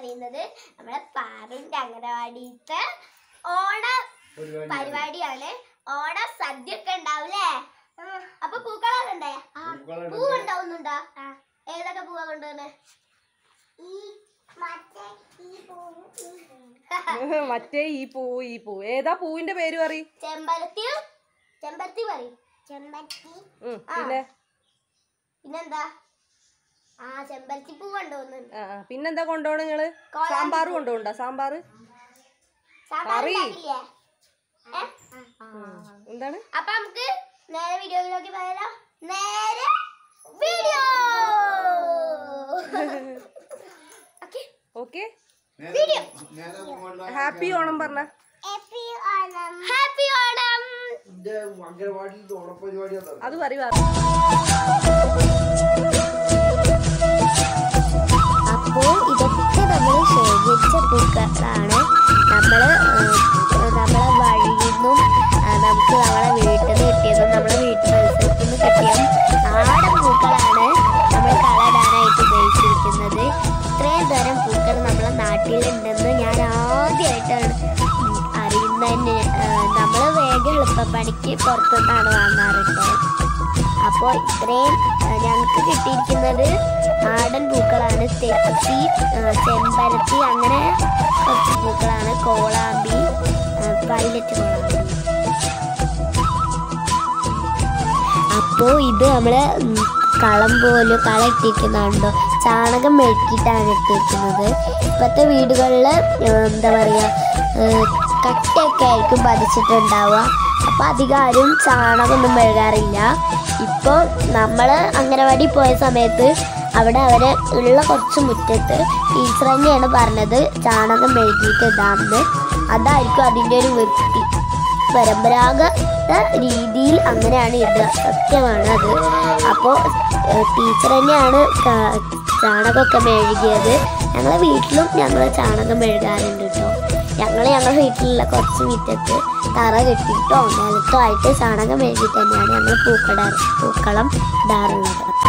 പറയുന്നത് നമ്മളെ പാറുണ്ട് അംഗനവാടിത്തെ ഓണ പരിപാടിയാണ് ഓണ സദ്യ ഒക്കെ ഉണ്ടാവൂലേ അപ്പൊ പൂക്കളൊക്കെ ഉണ്ടായ പൂക്കളുണ്ട്. പൂ ഉണ്ടാവുന്നുണ്ടോ ഏതൊക്കെ പൂവാ കൊണ്ടുവന്നെ മറ്റേ ഈ പൂ ഈ പൂ ഏതാ പൂവിന്റെ പേര് പറ ചെമ്പരത്തിയും ചെമ്പരത്തി പറയും ചെമ്പരത്തി പിന്നെ പിന്നെന്താ ആ ചെമ്പരത്തി പൂ കൊണ്ടുവന്നുണ്ട് ആ, ആ. പിന്നെന്താ കൊണ്ടുപോകണം നിങ്ങള് കോലാമ്പി സാമ്പാർ കൊണ്ടുപോകണ്ട സാമ്പാർ സാമ്പാർ കറി. ഉണ്ടാക്കില്ലേ? ഏ? എന്താണ് അപ്പൊ നമുക്ക് നേരെ വീഡിയോയിലേക്ക് പോയാലോ നേരെ വീഡിയോ ഓക്കെ ഓക്കെ നേരെ- നേരെ മുകളിൽ ഹാപ്പി ഓണം പറഞ്ഞ ഹാപ്പി ഓണം ഹാപ്പി ഓണം എന്റെ അംഗനവാടിയിൽ ഓണപരിപാടിയാണ് അത് പറ അപ്പോൾ ഇതൊക്കെ നമ്മൾ ശേഖരിച്ച പൂക്കളാണ് നമ്മൾ നമ്മളെ വഴിയിൽ നിന്നും ആ, നമുക്ക് നമ്മളെ വീട്ടിൽ നിന്ന് കിട്ടിയതും നമ്മളെ വീട്ടു പരിസരത്തു നിന്ന് കിട്ടിയതും നാടൻ പൂക്കളാണ് നമ്മൾ കളയിടാനായിട്ട് ഉപയോഗിച്ചിരിക്കുന്നത് ഇത്രയും തരം പൂക്കൾ നമ്മളെ നാട്ടിലുണ്ടെന്ന് ഞാൻ ആദ്യമായിട്ടാണ് ഉം, അറിയുന്നത് തന്നെ നമ്മൾ വേഗം എളുപ്പപ്പണിക്ക് പുറത്തുനിന്നാണ് വാങ്ങാറ് കേട്ടോ അപ്പോൾ ഇത്രയും ആ, ഞങ്ങൾക്ക് കിട്ടിയിരിക്കുന്നത് നാടൻ പൂക്കളാണ് തെച്ചി ആ, ചെമ്പരത്തി അങ്ങനെ കുറച്ച് പൂക്കളാണ് കോളാമ്പി വയലറ്റ് കോളാമ്പി അപ്പോൾ ഇത് നമ്മൾ കളം പോലും കള ഇട്ടിരിക്കുന്നുണ്ടോ ചാണകം മെഴുക്കിയിട്ടാണ് ഇട്ടിരിക്കുന്നത് ഇപ്പോഴത്തെ വീടുകളിൽ എന്താ പറയുക കട്ടയൊക്കെ ആയിരിക്കും പതിച്ചിട്ടുണ്ടാവുക അപ്പോൾ അധികം ആരും ചാണകമൊന്നും മെഴുകാറില്ല ഇപ്പോൾ നമ്മൾ അംഗനവാടി പോയ സമയത്ത് അവിടെ അവർ ഉള്ള കുറച്ച് മുറ്റത്ത് ടീച്ചർ തന്നെയാണ് പറഞ്ഞത് ചാണകം മെഴുകിയിട്ട് ഇടാമെന്ന് അതായിരിക്കും അതിൻ്റെ ഒരു വൃത്തി പരമ്പരാഗത രീതിയിൽ അങ്ങനെയാണ് ഇടുക സത്യമാണ് അത് അപ്പോൾ ടീച്ചർ തന്നെയാണ് ക- ചാണകമൊക്കെ മെഴുകിയത് ഞങ്ങളെ വീട്ടിലും ഞങ്ങൾ ചാണകം മെഴുകാറുണ്ട് കേട്ടോ ഞങ്ങൾ ഞങ്ങളുടെ വീട്ടിലുള്ള കുറച്ച് മുറ്റത്ത് തറ കെട്ടിയിട്ടോ നിലത്തോ ആയിട്ട് ചാണകം മെഴുകിയിട്ട് തന്നെയാണ് ഞങ്ങൾ പൂക്കട പൂക്കളം ഇടാറുള്ളത്